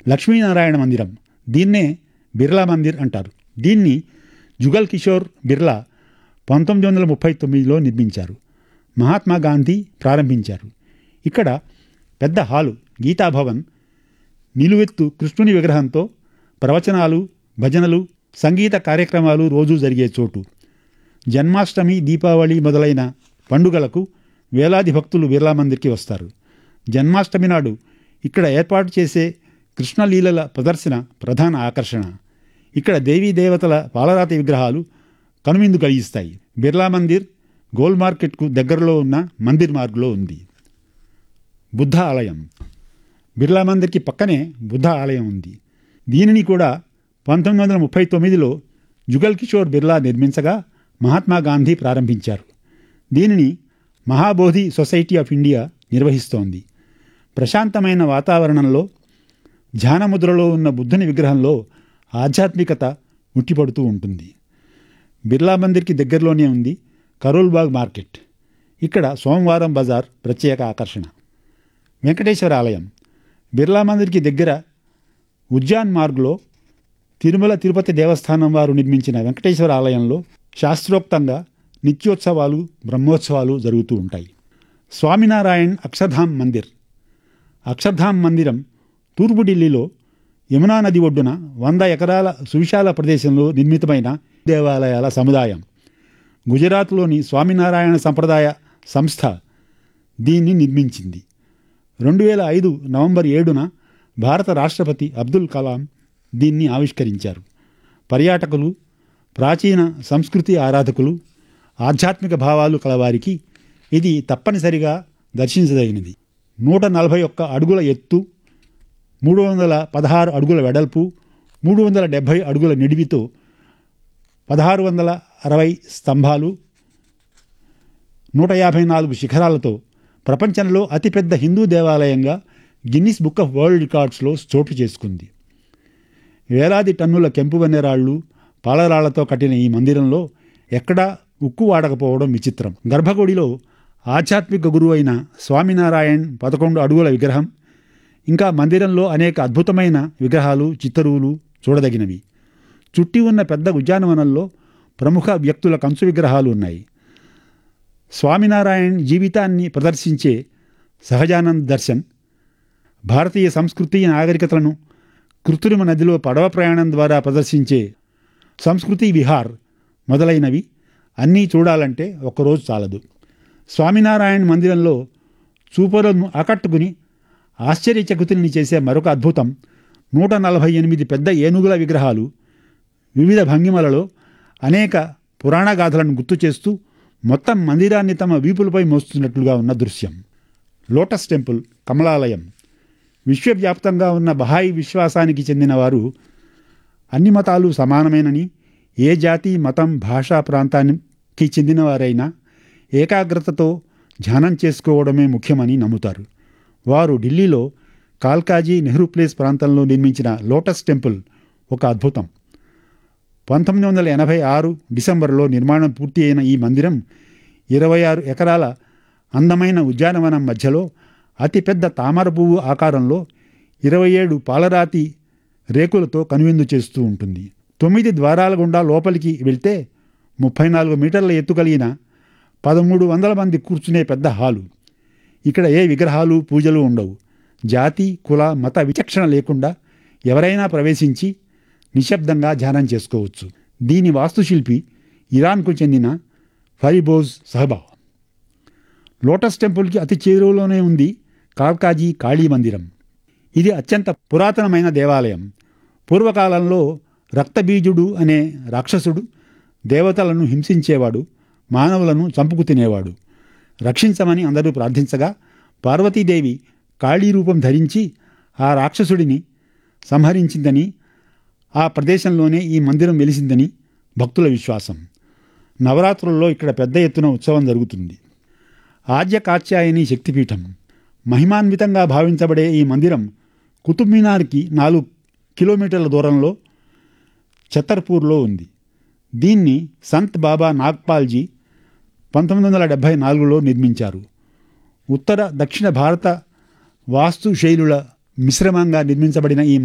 లక్ష్మీనారాయణ మందిరం దీన్నే బిర్లా మందిర్ అంటారు దీన్ని జుగల్ కిషోర్ బిర్లా పంతొమ్మిది వందల ముప్పై తొమ్మిదిలో నిర్మించారు మహాత్మా గాంధీ ప్రారంభించారు ఇక్కడ పెద్ద హాలు గీతాభవన్ నిలువెత్తు కృష్ణుని విగ్రహంతో ప్రవచనాలు భజనలు సంగీత కార్యక్రమాలు రోజూ జరిగే చోటు జన్మాష్టమి దీపావళి మొదలైన పండుగలకు వేలాది భక్తులు బిర్లా మందిర్కి వస్తారు జన్మాష్టమి నాడు ఇక్కడ ఏర్పాటు చేసే కృష్ణలీలల ప్రదర్శన ప్రధాన ఆకర్షణ ఇక్కడ దేవీ దేవతల పాలరాతి విగ్రహాలు కనువిందు కలిగిస్తాయి బిర్లా మందిర్ గోల్ మార్కెట్కు దగ్గరలో ఉన్న మందిర్ మార్గ్లో ఉంది బుద్ధ ఆలయం బిర్లా మందిర్కి పక్కనే బుద్ధ ఆలయం ఉంది దీనిని కూడా పంతొమ్మిది వందల ముప్పై తొమ్మిదిలో జుగల్ కిషోర్ బిర్లా నిర్మించగా మహాత్మా గాంధీ ప్రారంభించారు దీనిని మహాబోధి సొసైటీ ఆఫ్ ఇండియా నిర్వహిస్తోంది ప్రశాంతమైన వాతావరణంలో ధ్యానముద్రలో ఉన్న బుద్ధుని విగ్రహంలో ఆధ్యాత్మికత ఉట్టిపడుతూ ఉంటుంది బిర్లా మందిర్కి దగ్గరలోనే ఉంది కరోల్బాగ్ మార్కెట్ ఇక్కడ సోమవారం బజార్ ప్రత్యేక ఆకర్షణ వెంకటేశ్వర ఆలయం బిర్లా మందిర్కి దగ్గర ఉద్యాన్ మార్గ్లో తిరుమల తిరుపతి దేవస్థానం వారు నిర్మించిన వెంకటేశ్వర ఆలయంలో శాస్త్రోక్తంగా నిత్యోత్సవాలు బ్రహ్మోత్సవాలు జరుగుతూ ఉంటాయి స్వామినారాయణ్ అక్షర్ధామ్ మందిర్ అక్షర్ధామ్ మందిరం తూర్పు ఢిల్లీలో యమునా నది ఒడ్డున వంద ఎకరాల సువిశాల ప్రదేశంలో నిర్మితమైన దేవాలయాల సముదాయం గుజరాత్లోని స్వామినారాయణ సంప్రదాయ సంస్థ దీన్ని నిర్మించింది రెండు వేల ఐదు నవంబర్ ఏడున భారత రాష్ట్రపతి అబ్దుల్ కలాం దీన్ని ఆవిష్కరించారు పర్యాటకులు ప్రాచీన సంస్కృతి ఆరాధకులు ఆధ్యాత్మిక భావాలు కలవారికి ఇది తప్పనిసరిగా దర్శించదగినది నూట నలభై ఒక్క అడుగుల ఎత్తు మూడు వందల పదహారు అడుగుల వెడల్పు మూడు వందల డెబ్భై అడుగుల నిడివితో పదహారు వందల అరవై స్తంభాలు నూట యాభై నాలుగు శిఖరాలతో ప్రపంచంలో అతిపెద్ద హిందూ దేవాలయంగా గిన్నిస్ బుక్ ఆఫ్ వరల్డ్ రికార్డ్స్లో చోటు చేసుకుంది వేలాది టన్నుల కెంపు వన్నెరాళ్ళు పాలరాళ్లతో కట్టిన ఈ మందిరంలో ఎక్కడా ఉక్కు వాడకపోవడం విచిత్రం గర్భగుడిలో ఆధ్యాత్మిక గురువు అయిన స్వామినారాయణ్ పదకొండు అడుగుల విగ్రహం ఇంకా మందిరంలో అనేక అద్భుతమైన విగ్రహాలు చిత్తరువులు చూడదగినవి చుట్టి ఉన్న పెద్ద ఉద్యానవనంలో ప్రముఖ వ్యక్తుల కంచు విగ్రహాలు ఉన్నాయి స్వామినారాయణ్ జీవితాన్ని ప్రదర్శించే సహజానంద్ దర్శన్ భారతీయ సంస్కృతి నాగరికతలను కృత్రిమ నదిలో పడవ ప్రయాణం ద్వారా ప్రదర్శించే సంస్కృతి విహార్ మొదలైనవి అన్నీ చూడాలంటే ఒక్కరోజు చాలదు స్వామినారాయణ మందిరంలో చూపరులను ఆకట్టుకుని ఆశ్చర్యచకుతుల్ని చేసే మరొక అద్భుతం నూట నలభై ఎనిమిది పెద్ద ఏనుగుల విగ్రహాలు వివిధ భంగిమలలో అనేక పురాణ గాథలను గుర్తు చేస్తూ మొత్తం మందిరాన్ని తమ వీపులపై మోస్తున్నట్లుగా ఉన్న దృశ్యం లోటస్ టెంపుల్ కమలాలయం విశ్వవ్యాప్తంగా ఉన్న బహాయి విశ్వాసానికి చెందిన వారు అన్ని మతాలు సమానమేనని ఏ జాతి మతం భాషా ప్రాంతానికి చెందినవారైనా ఏకాగ్రతతో ధ్యానం చేసుకోవడమే ముఖ్యమని నమ్ముతారు వారు ఢిల్లీలో కాల్కాజీ నెహ్రూ ప్లేస్ ప్రాంతంలో నిర్మించిన లోటస్ టెంపుల్ ఒక అద్భుతం పంతొమ్మిది వందల ఎనభై ఆరు డిసెంబర్లో నిర్మాణం పూర్తి అయిన ఈ మందిరం ఇరవై ఆరు ఎకరాల అందమైన ఉద్యానవనం మధ్యలో అతిపెద్ద తామర పువ్వు ఆకారంలో ఇరవై ఏడు పాలరాతి రేకులతో కనువిందు చేస్తూ ఉంటుంది తొమ్మిది ద్వారాల గుండా లోపలికి వెళ్తే ముప్పై నాలుగు మీటర్ల ఎత్తు కలిగిన పదమూడు వందల మంది కూర్చునే పెద్ద హాలు ఇక్కడ ఏ విగ్రహాలు పూజలు ఉండవు జాతి కుల మత విచక్షణ లేకుండా ఎవరైనా ప్రవేశించి నిశ్శబ్దంగా ధ్యానం చేసుకోవచ్చు దీని వాస్తుశిల్పి ఇరాన్కు చెందిన ఫరిబోజ్ సహబా లోటస్ టెంపుల్కి అతి చేరువలోనే ఉంది కాల్కాజీ కాళీ మందిరం ఇది అత్యంత పురాతనమైన దేవాలయం పూర్వకాలంలో రక్తబీజుడు అనే రాక్షసుడు దేవతలను హింసించేవాడు మానవులను చంపుకు తినేవాడు రక్షించమని అందరూ ప్రార్థించగా పార్వతీదేవి కాళీ రూపం ధరించి ఆ రాక్షసుడిని సంహరించిందని ఆ ప్రదేశంలోనే ఈ మందిరం వెలిసిందని భక్తుల విశ్వాసం నవరాత్రుల్లో ఇక్కడ పెద్ద ఎత్తున ఉత్సవం జరుగుతుంది ఆద్య కాత్యాయని శక్తిపీఠం మహిమాన్వితంగా భావించబడే ఈ మందిరం కుతుబ్ మీనార్కి నాలుగు కిలోమీటర్ల దూరంలో ఛతర్పూర్లో ఉంది దీన్ని సంత్ బాబా నాగ్పాల్జీ పంతొమ్మిది వందల డెబ్భై నాలుగులో నిర్మించారు ఉత్తర దక్షిణ భారత వాస్తు శైలుల మిశ్రమంగా నిర్మించబడిన ఈ